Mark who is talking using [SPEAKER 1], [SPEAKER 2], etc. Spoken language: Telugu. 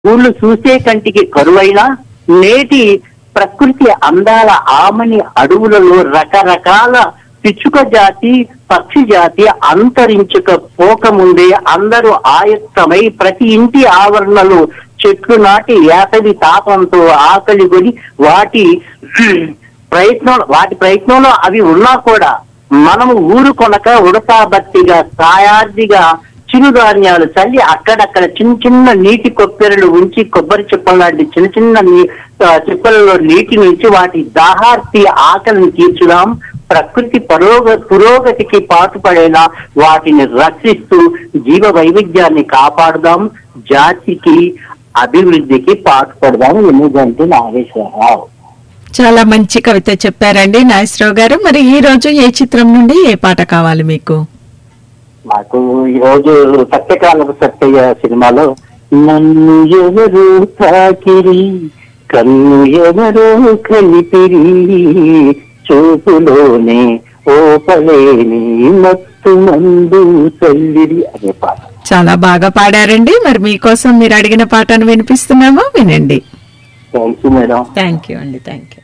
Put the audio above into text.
[SPEAKER 1] ఊళ్ళు చూసే కంటికి కరువైన నేటి ప్రకృతి అందాల ఆమని అడవులలో రకరకాల పిచ్చుక జాతి పక్షి జాతి అంతరించుక పోకముందే అందరూ ఆయత్తమై ప్రతి ఇంటి ఆవరణలో చెట్లు నాటి వేసవి తాపంతో ఆకలి కొని వాటి ప్రయత్నం వాటి ప్రయత్నంలో అవి ఉన్నా కూడా మనము ఊరు కొనక ఉడతాబత్తిగా సాయార్థిగా చిరుధాన్యాలు చల్లి అక్కడక్కడ చిన్న చిన్న నీటి కొప్పెరలు ఉంచి కొబ్బరి చిప్పల లాంటి చిన్న చిన్న నీ- ఆ, చిప్పలలో నీటిని ఉంచి వాటి దాహార్తి ఆకలిని తీర్చుదాం ప్రకృతి పరోగ పురోగతికి పాటుపడేలా వాటిని రక్షిస్తూ జీవ వైవిధ్యాన్ని కాపాడుదాం జాతికి అభివృద్ధికి పాటుపడదాం ఎన్నిదంటే నాగేశ్వరరావు
[SPEAKER 2] చాలా మంచి కవిత చెప్పారండి నాగేశ్వరరావు గారు మరి ఈ రోజు ఏ చిత్రం నుండి ఏ పాట కావాలి మీకు
[SPEAKER 1] మాకు ఈ రోజు సత్యకాలపు సత్యయ్య సినిమాలో నన్ను ఎవరు తాకిరి కన్ను ఎవరో కలిపిరి చూపులోనే ఓపలేని మత్తు మందు చల్లిరి అనే పాట
[SPEAKER 2] చాలా బాగా పాడారండి మరి మీకోసం మీరు అడిగిన పాటను వినిపిస్తున్నామో వినండి
[SPEAKER 1] thank you madam
[SPEAKER 2] thank you అండి థ్యాంక్ యూ